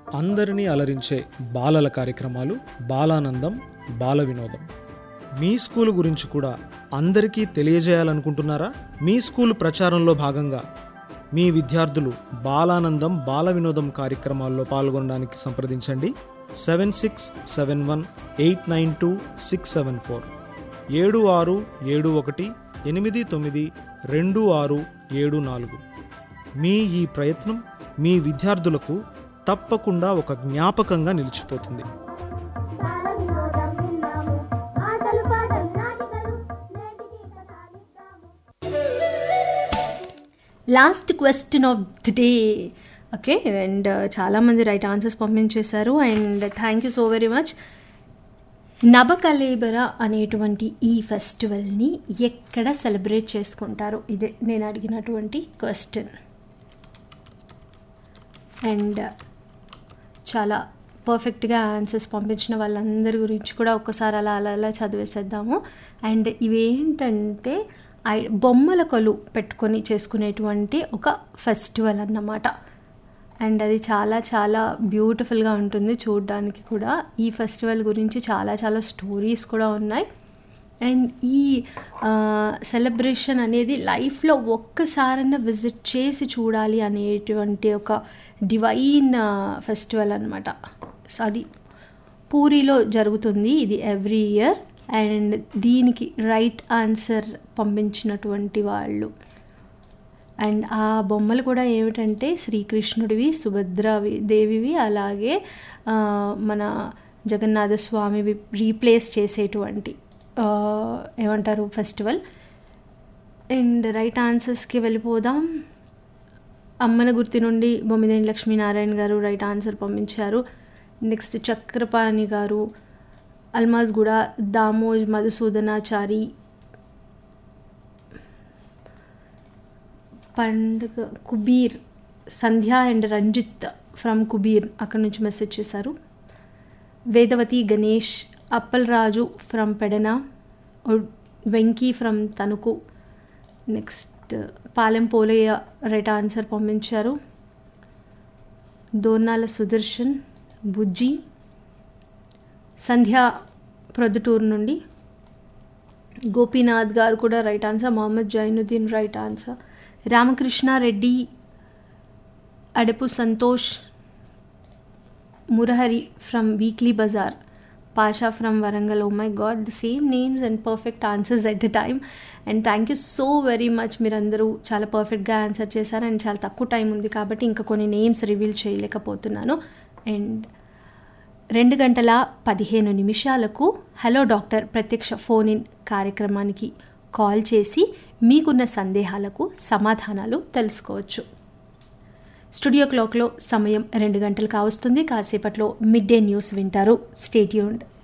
అందరినీ అలరించే బాలల కార్యక్రమాలు బాలానందం బాల వినోదం మీ స్కూల్ గురించి కూడా అందరికీ తెలియజేయాలనుకుంటున్నారా మీ స్కూల్ ప్రచారంలో భాగంగా మీ విద్యార్థులు బాలానందం బాల వినోదం కార్యక్రమాల్లో పాల్గొనడానికి సంప్రదించండి seven six seven one eight nine two six seven four ఏడు ఆరు ఏడు ఒకటి ఎనిమిది తొమ్మిది రెండు ఆరు ఏడు నాలుగు మీ ఈ ప్రయత్నం మీ విద్యార్థులకు తప్పకుండా ఒక జ్ఞాపకంగా నిలిచిపోతుంది బాల వినోదం విన్నాము ఆటలు పాటలు నాటికలు నేటికి కథ విద్దాము last question of the day okay and చాలామంది రైట్ ఆన్సర్స్ పంపించేశారు and thank you so very much Nabakalebara అనేటువంటి ఈ ఫెస్టివల్ని ఎక్కడ సెలబ్రేట్ చేసుకుంటారు ఇదే నేను అడిగినటువంటి క్వశ్చన్ అండ్ చాలా పర్ఫెక్ట్గా ఆన్సర్స్ పంపించిన వాళ్ళందరి గురించి కూడా ఒక్కసారి అలా అలా అలా చదివేసేద్దాము అండ్ ఇవేంటంటే ఐ- బొమ్మల కొలు పెట్టుకొని చేసుకునేటువంటి ఒక ఫెస్టివల్ అన్నమాట అండ్ అది చాలా చాలా బ్యూటిఫుల్గా ఉంటుంది చూడడానికి కూడా ఈ ఫెస్టివల్ గురించి చాలా చాలా స్టోరీస్ కూడా ఉన్నాయి అండ్ ఈ సెలబ్రేషన్ అనేది లైఫ్లో ఒక్కసారన్నా విజిట్ చేసి చూడాలి అనేటువంటి ఒక డివైన్ ఫెస్టివల్ అనమాట సో అది పూరిలో జరుగుతుంది ఇది ఎవ్రీ ఇయర్ అండ్ దీనికి రైట్ ఆన్సర్ పంపించినటువంటి వాళ్ళు అండ్ ఆ బొమ్మలు కూడా ఏమిటంటే శ్రీకృష్ణుడివి సుభద్రవి దేవివి అలాగే ఆ, మన జగన్నాథ స్వామివి రీప్లేస్ చేసేటువంటి ఆ, ఏమంటారు ఫెస్టివల్ అండ్ రైట్ ఆన్సర్స్కి వెళ్ళిపోదాం అమ్మన గుర్తి నుండి బొమ్మిదేని లక్ష్మీనారాయణ గారు రైట్ ఆన్సర్ పంపించారు నెక్స్ట్ చక్రపాణి గారు అల్మాజ్ కూడా దామోజ్ మధుసూదనాచారి పండుగ కుబీర్ సంధ్య అండ్ రంజిత్ ఫ్రమ్ కుబీర్ అక్కడ నుంచి మెసేజ్ చేశారు వేదవతి గణేష్ అప్పల్ రాజు ఫ్రమ్ పెడన ఒడ్- Venky from Tanuku next Palem Polaiah right answer పంపించారు దోర్నాల సుదర్శన్ బుజ్జి సంధ్య ప్రొద్దుటూరు నుండి గోపీనాథ్ గారు కూడా right answer Mohammed Zainuddin right answer Ramakrishna Reddy Adapu Santosh Murahari from weekly bazaar Pasha from Warangal oh my God the same names and perfect answers at the time and thank you so very much మీరందరూ చాలా పర్ఫెక్ట్గా answer చేశారు and చాలా తక్కువ time ఉంది కాబట్టి ఇంకా కొన్ని నేమ్స్ రివీల్ చేయలేకపోతున్నాను అండ్ రెండు గంటల పదిహేను నిమిషాలకు హలో డాక్టర్ ప్రత్యక్ష ఫోన్ ఇన్ కార్యక్రమానికి కాల్ చేసి మీకున్న సందేహాలకు సమాధానాలు తెలుసుకోవచ్చు స్టూడియో క్లాక్లో సమయం రెండు గంటలు కావస్తుంది కాసేపట్లో మిడ్ డే న్యూస్ వింటారు స్టేట్యూన్డ్